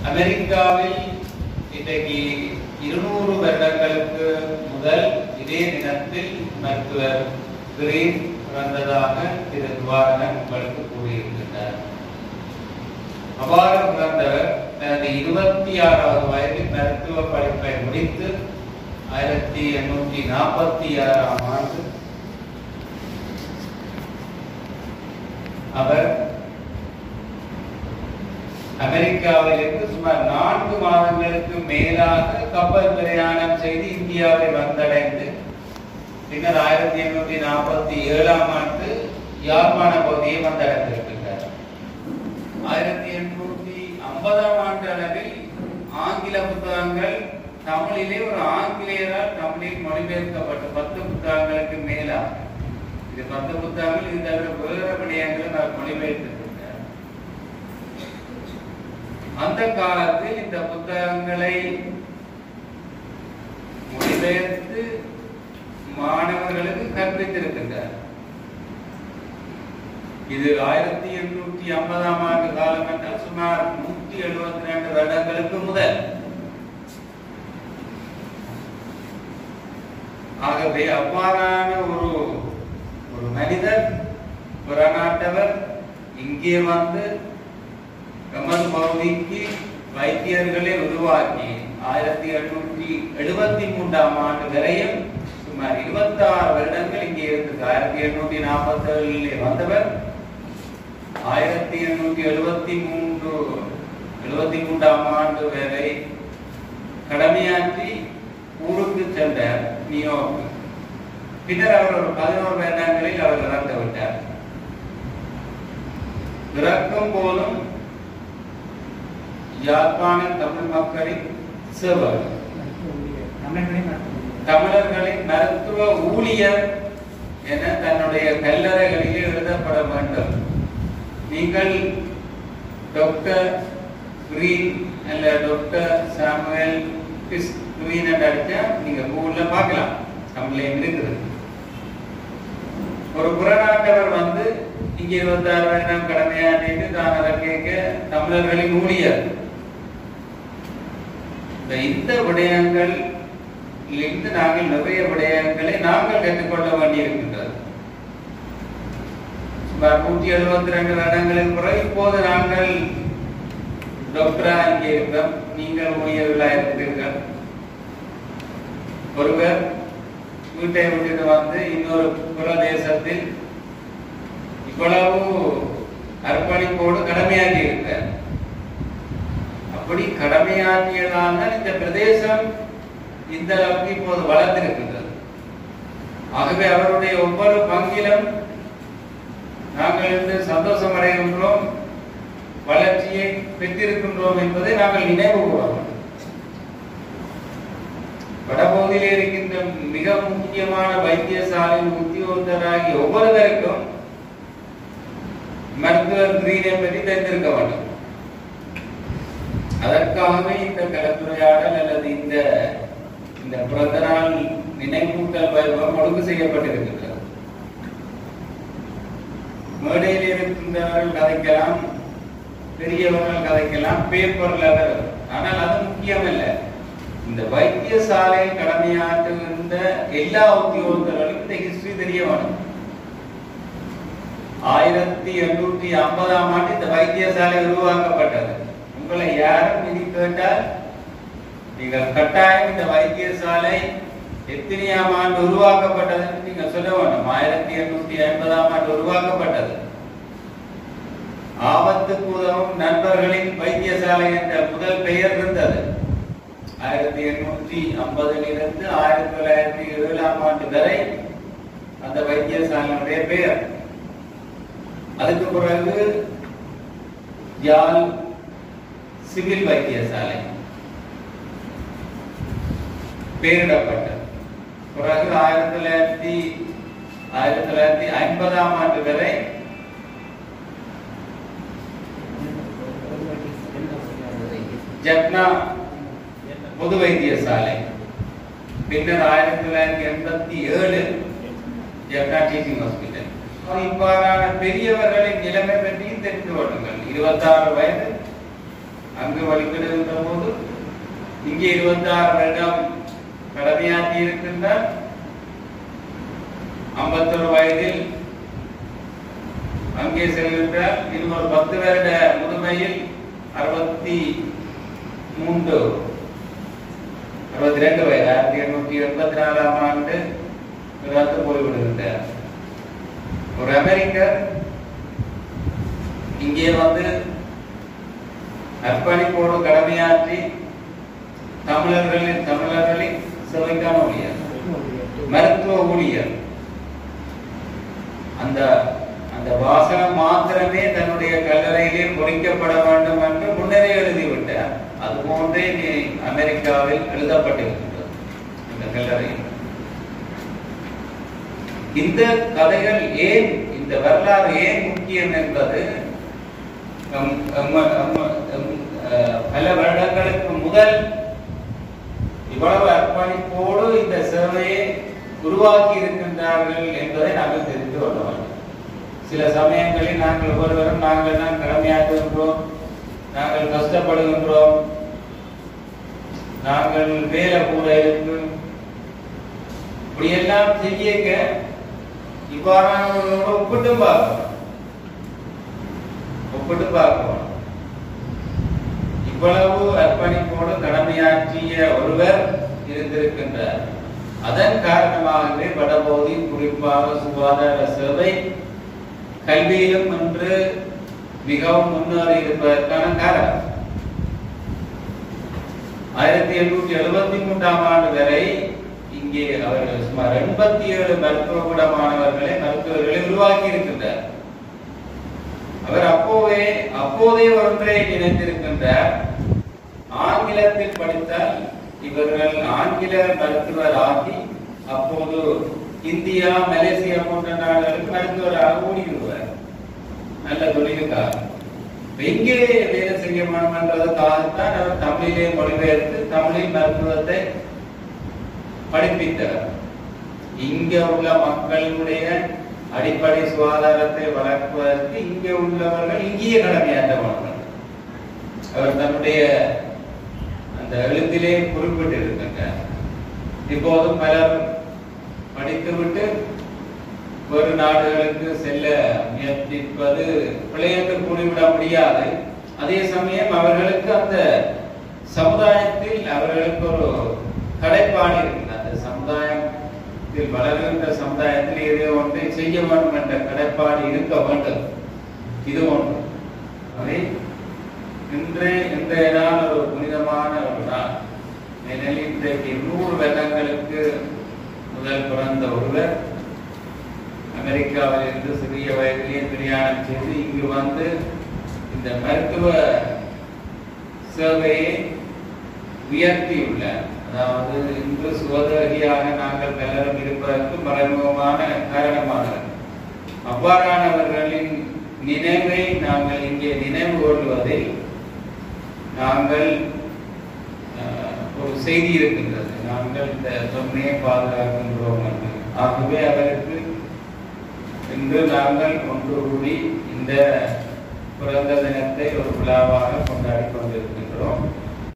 அமெரிக்காவில் இன்றைக்கு இருநூறு வருடங்களுக்கு முதல் இதே தினத்தில் மருத்துவர் கிரீன் பிறந்ததாக திரு துவாரகன் உங்களுக்கு கூறியிருக்கின்றார் அவ்வாறு பிறந்தவர் தனது இருபத்தி ஆறாவது வயதில் மருத்துவ படிப்பை முடித்து ஆயிரத்தி எண்ணூற்றி நாற்பத்தி ஆறாம் ஆண்டு அவர் அமெரிக்காவிலிருந்து சுமார் நான்கு மாதங்களுக்கு மேலாக கப்பல் பிரயாணம் செய்து இந்தியாவை வந்தடைந்து பின்னர் ஆயிரத்தி எண்ணூற்றி நாற்பத்தி ஏழாம் ஆண்டு யாழ்ப்பாண பகுதியை வந்தடைந்திருக்கின்றார் ஆயிரத்தி எண்ணூற்றி ஐம்பதாம் ஆண்டு அளவில் ஆங்கில புத்தகங்கள் தமிழிலே ஒரு ஆங்கிலேயரால் தமிழில் மொழிபெயர்க்கப்பட்ட பத்து புத்தகங்களுக்கு மேலாக இது பத்து புத்தகங்கள் இது தவிர வேறு விடயங்களும் அவர் மொழிபெயர்த்திருக்கிறார் அந்த காலத்தில் இந்த புத்தகங்களை மொழிபெயர்த்து மாணவர்களுக்கு கற்பித்திருக்கின்றார் இது ஆயிரத்தி எண்ணூற்றி ஐம்பதாம் ஆண்டு காலம் என்றால் சுமார் நூற்றி எழுபத்தி ரெண்டு வருடங்களுக்கு முதல் ஆகவே அவ்வாறான ஒரு ஒரு மனிதர் புறநாட்டவர் இங்கே வந்து எமது பகுதிக்கு வைத்தியர்களை உருவாக்கி ஆயிரத்தி எண்ணூற்றி எழுபத்தி மூன்றாம் ஆண்டு வரையும் சுமார் இருபத்தி ஆறு வருடங்கள் இங்கே இருந்தது ஆயிரத்தி எண்ணூற்றி நாற்பத்தி ஏழிலே வந்தவர் ஆயிரத்தி எண்ணூற்றி எழுபத்தி மூன்று எழுபத்தி மூன்றாம் ஆண்டு வரை கடமையாற்றி ஊருக்கு சென்றார் நியோர்க் பின்னர் அவர் ஒரு பதினோரு வருடங்களில் அவர் இறந்து விட்டார் இறக்கும் போதும் யாழ்ப்பாண தமிழ் மக்களின் சேவர் தமிழர்களின் மருத்துவ ஊழியர் என தன்னுடைய கல்லறைகளிலே எழுதப்பட வேண்டும் நீங்கள் டாக்டர் கிரீன் அல்ல டாக்டர் சாமுவேல் கிறிஸ் கிரீன் என்று அடிச்சா நீங்க கூகுள்ல பார்க்கலாம் தமிழ்லையும் இருக்குது ஒரு புறநாட்டவர் வந்து இங்க இருபத்தாறு வருடம் கடமையாற்றிட்டு தான் அதை கேட்க தமிழர்களின் ஊழியர் இந்த இந்த விடயங்கள் இருந்து நாங்கள் நிறைய விடயங்களை நாங்கள் கற்றுக்கொள்ள வேண்டியிருக்கின்றது சுமார் நூற்றி எழுபத்தி ரெண்டு வருடங்களின் பிறகு இப்போது நாங்கள் டாக்டரா இங்கே இருக்கிறோம் நீங்கள் ஊழியர்களா இருக்கிறீர்கள் ஒருவர் வீட்டை விட்டுட்டு வந்து இன்னொரு பிரதேசத்தில் இவ்வளவு அர்ப்பணிப்போடு கடமையாற்றி இருக்கிறார் அப்படி கடமையாற்றியதால் தான் இந்த பிரதேசம் இந்த அளவுக்கு இப்போது வளர்ந்திருக்கின்றது ஆகவே அவருடைய ஒவ்வொரு பங்கிலும் நாங்கள் இன்று சந்தோஷம் அடைகின்றோம் வளர்ச்சியை பெற்றிருக்கின்றோம் என்பதை நாங்கள் நினைவு கூற வேண்டும் வடபகுதியில் இருக்கின்ற மிக முக்கியமான வைத்தியசாலையின் உத்தியோகத்தராகி ஒவ்வொருவருக்கும் மருத்துவர் கிரீனை பற்றி தெரிந்திருக்க வேண்டும் அதற்காகவே இந்த கலந்துரையாடல் அல்லது இந்த இந்த பிறந்த நாள் நினைவூட்டல் வைபவம் ஒழுங்கு செய்யப்பட்டிருக்கின்றது மேடையில் இருக்கின்றவர்கள் கதைக்கலாம் பெரியவர்கள் கதைக்கலாம் பேப்பர் லெவல் ஆனால் அது முக்கியமல்ல இந்த வைத்தியசாலையில் கடமையாற்றுகின்ற எல்லா உத்தியோகத்தர்களுக்கும் இந்த ஹிஸ்டரி தெரிய வேணும் ஆயிரத்தி எண்ணூற்றி ஐம்பதாம் ஆண்டு இந்த வைத்தியசாலை உருவாக்கப்பட்டது உங்களை யாரும் இனி கேட்டால் நீங்கள் கட்டாயம் இந்த வைத்தியசாலை எத்தனையாம் ஆண்டு உருவாக்கப்பட்டதுன்னு நீங்க சொல்ல வேண்டும் ஆயிரத்தி எண்ணூற்றி ஐம்பதாம் ஆண்டு உருவாக்கப்பட்டது ஆபத்துக்கு உதவும் நண்பர்களின் வைத்தியசாலை என்ற முதல் பெயர் இருந்தது ஆயிரத்தி எண்ணூற்றி ஐம்பதிலிருந்து ஆயிரத்தி தொள்ளாயிரத்தி ஏழாம் ஆண்டு வரை அந்த வைத்தியசாலையினுடைய பெயர் அதுக்கு பிறகு யாழ் சிவில் வைத்தியசாலை பெயரிடப்பட்டது பிறகு ஆயிரத்தி தொள்ளாயிரத்தி ஆயிரத்தி தொள்ளாயிரத்தி ஐம்பதாம் ஆண்டு வரை ஜப்னா பொது வைத்தியசாலை பின்னர் ஆயிரத்தி தொள்ளாயிரத்தி எண்பத்தி ஏழு ஜப்னா டீச்சிங் ஹாஸ்பிட்டல் இவ்வாறான பெரியவர்களின் நிலைமை பற்றியும் தெரிந்து கொள்ளுங்கள் இருபத்தாறு வயது அங்கு வழிபடுகின்ற போது இங்கே இருபத்தி ஆறு வருடம் கடமையாற்றி இருக்கின்றார் ஐம்பத்தொரு வயதில் அங்கே செல்கின்றார் இன்னும் ஒரு பத்து வருட முதுமையில் அறுபத்தி மூன்று அறுபத்தி ரெண்டு வயது ஆயிரத்தி எண்ணூற்றி எண்பத்தி நாலாம் ஆண்டு இறந்து போய்விடுகின்றார் ஒரு அமெரிக்கர் இங்கே வந்து அர்ப்பணிப்போடு கடமையாற்றி தமிழர்களின் தமிழர்களின் சிலைக்கான ஊழியர் மருத்துவ ஊழியர் அந்த அந்த வாசகம் மாத்திரமே தன்னுடைய கல்லறையிலே பொறிக்கப்பட வேண்டும் என்று முன்னரே எழுதிவிட்டார் அது போன்றே நீ அமெரிக்காவில் எழுதப்பட்டிருக்கின்றது இந்த கல்லறையில் இந்த கதைகள் ஏன் இந்த வரலாறு ஏன் முக்கியம் என்பது நம்- நம்ம- நம்ம- நம், அஹ், பல வருடங்களுக்கு முதல் இவ்வளவு அர்ப்பணிப்போடு இந்த சேவையை உருவாக்கி இருக்கின்றார்கள் என்பதை நாங்கள் தெரிந்து கொள்ள வேண்டும் சில சமயங்களில் நாங்கள் ஒவ்வொருவரும் நாங்கள் தான் கடமையாற்றுகின்றோம் நாங்கள் கஷ்டப்படுகின்றோம் நாங்கள் வேலை கூட இருக்கு இப்படியெல்லாம் செய்யக்க இவ்வாறானவர்களோடு ஒப்பிட்டு பார்க்கணும் ஒப்பிட்டு பார்க்கணும் இவ்வளவு அர்ப்பணிப்போடு கடமையாற்றிய ஒருவர் இருந்திருக்கின்றார் அதன் காரணமாகவே வடபகுதி குறிப்பாக சுகாதார சேவை கல்வியிலும் இன்று மிகவும் முன்னேறி இருப்பதற்கான காரணம் ஆயிரத்தி எண்ணூற்றி எழுபத்தி மூன்றாம் ஆண்டு வரை இங்கே அவர்கள் சுமார் எண்பத்தி ஏழு மருத்துவ கூட மாணவர்களை மருத்துவர்களை உருவாக்கி இருக்கின்றார் அவர் அப்போவே அப்போதே ஒன்றை நினைத்திருக்கின்றார் ஆங்கிலத்தில் படித்தால் இவர்கள் ஆங்கில மருத்துவர் ஆகி அப்போது இந்தியா மலேசியா போன்ற நாடுகளுக்கு மருத்துவராக ஓடிவிடுவார் நல்ல தொழிலுக்காக எங்கே வேலை செய்ய வேண்டும் என்றதுக்காகத்தான் அவர் தமிழிலே மொழிபெயர்த்து தமிழில் மருத்துவத்தை படிப்பித்தவர் இங்க உள்ள மக்களுடைய அடிப்படை சுகாதாரத்தை வளர்ப்பதற்கு இங்கே உள்ளவர்கள் இங்கேயே கடமையாற்றவார்கள் அவர் தன்னுடைய அந்த எழுத்திலே குறிப்பிட்டு இருக்கின்றார் இப்போதும் பலர் படித்துவிட்டு வேறு நாடுகளுக்கு செல்ல முயற்சிப்பது பிள்ளைகளுக்கு கூறிவிட முடியாது அதே சமயம் அவர்களுக்கு அந்த சமுதாயத்தில் அவர்களுக்கு ஒரு கடைப்பாடு இருக்கு அந்த சமுதாயத்தில் வளர்கின்ற சமுதாயத்தில் ஏதோ ஒன்றை செய்ய வேண்டும் என்ற கடைப்பாடு இருக்க வேண்டும் இது ஒன்று அதை இன்று இன்றைய நாள் ஒரு புனிதமான ஒரு நாள் ஏனெனில் இன்றைக்கு நூறு வருடங்களுக்கு முதல் பிறந்த ஒருவர் அமெரிக்காவில் இருந்து சிறிய வயதிலே பிரயாணம் செய்து இங்கு வந்து இந்த மருத்துவ சேவையை உயர்த்தியுள்ளார் அதாவது இன்று சுகதரியாக நாங்கள் பலரும் இருப்பதற்கு மறைமுகமான காரணமானது அவ்வாறானவர்களின் நினைவை நாங்கள் இங்கே நினைவு கொள்வதில் நாங்கள் அஹ், ஒரு செய்தி இருக்கின்றது நாங்கள் இந்த தொன்மையை பாதுகாக்கின்றோம் என்று ஆகவே அவருக்கு இன்று நாங்கள் ஒன்று கூடி இந்த பிறந்த தினத்தை ஒரு விழாவாக கொண்டாடி கொண்டிருக்கின்றோம்